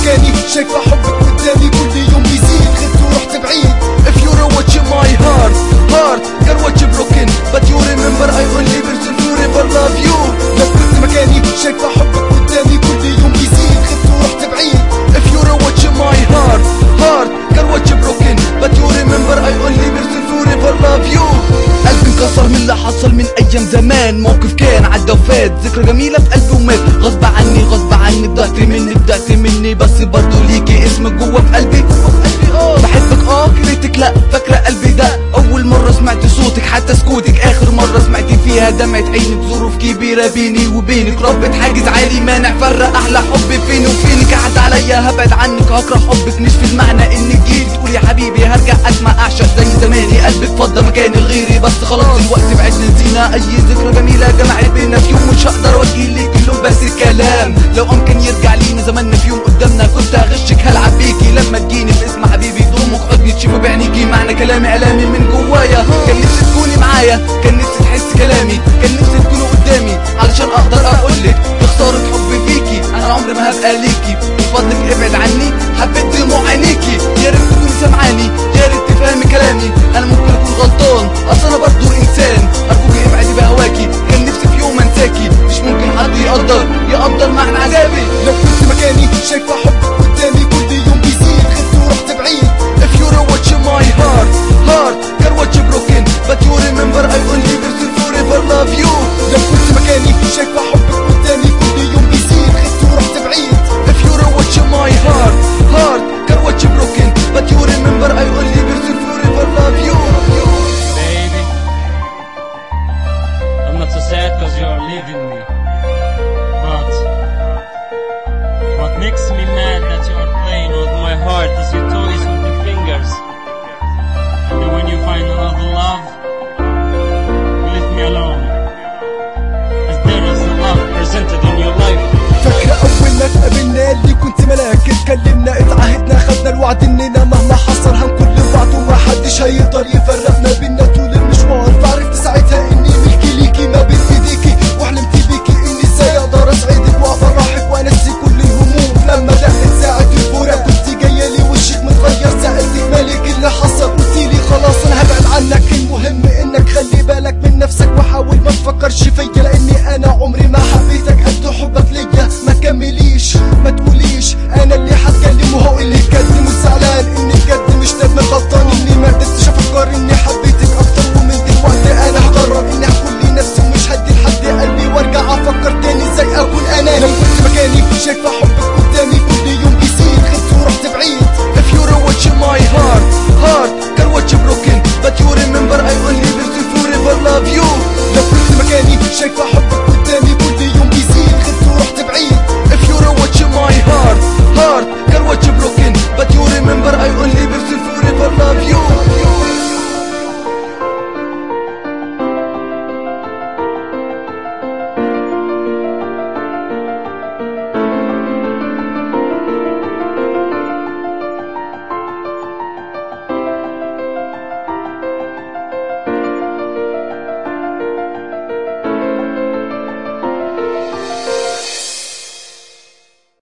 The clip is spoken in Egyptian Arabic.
مكاني شايفة حبك قدامي كل يوم بيزيد خدت ورحت بعيد If you are watching my heart Heart Girl what you broken But you remember I only person who ever love you لو كنت مكاني شايفة حبك قدامي كل يوم بيزيد خدت ورحت بعيد If you are watching my heart Heart Girl what you broken But you remember I only person who ever love you قلبي انكسر من اللي حصل من ايام زمان موقف كان عدى وفات ذكرى جميلة في قلبي ومات غصب عني غصب عني بدأت مني بدأت مني بس برضو ليكي اسمك جوا في قلبي بحبك اه كرهتك لا فاكرة قلبي ده اول مرة سمعت صوتك حتى سكوتك اخر مرة سمعت فيها دمعة عينك ظروف كبيرة بيني وبينك ربة حاجز عالي مانع فرق احلى حب فيني وفينك قعد عليا هبعد عنك هكره حبك مش في المعنى انك جيت تقول يا حبيبي هرجع اسمع اعشق زي زماني قلبك فضى مكاني لغيري بس خلاص الوقت بعدنا نسينا اي ذكرى جميلة جمعت بينا في يوم مش هقدر اوجه لك اللون بس الكلام لو امكن يرجع لينا زماننا في يوم قدامنا كنت هغشك هلعب بيكي لما تجيني باسم حبيبي ضمك حضني تشوفي بعينيكي معنى كلامي الامي من جوايا كان نفسي تكوني معايا كان نفسي تحسي كلامي كان نفسي تكوني قدامي علشان اقدر اقولك بخسارة حبي فيكي انا عمري ما هبقى ليكي من فضلك ابعد عني حبيت دموع عينيكي يا ريت تكوني سامعاني يا ريت تفهمي كلامي انا ممكن اكون غلطان اصل انا برضو انسان ارجوكي ابعدي بهواكي كان نفسي في يوم انساكي مش ممكن حد يقدر يقدر معنى عذابي لو كنت مكاني شايفة حبك قدامي كل يوم بيزيد خدت ورحت بعيد If you are watching my heart, heart, girl what you broken But you remember I only person forever love you لو كنت مكاني شايفة حبك قدامي كل يوم بيزيد خدت ورحت بعيد If you are watching my heart, heart, girl what you broken But you remember I only person forever love you Baby, I'm not so sad cause you're leaving me. But what makes me mad that you're playing with my heart as you toys with your fingers. And then when you find another love, you leave me alone. As there is a love presented in your life. فاكرة أول ما اتقابلنا اللي كنت ملاك اتكلمنا اتعهدنا خدنا الوعد إننا مهما حصل هنكون لبعض ومحدش هيقدر يفرقنا بينا طول المشوار فعرفت ساعتها إني ملكي ليكي ما بين إيديكي وحلمت بيكي إني إزاي أقدر أسعدك وأفرحك وأنسي كل الهموم لما دقت ساعة الفورة كنت جاية لي وشك متغير سألتك مالك اللي حصل قلتيلي خلاص أنا هبعد عنك المهم إنك خلي بالك من نفسك وحاول ما تفكرش فيا لأن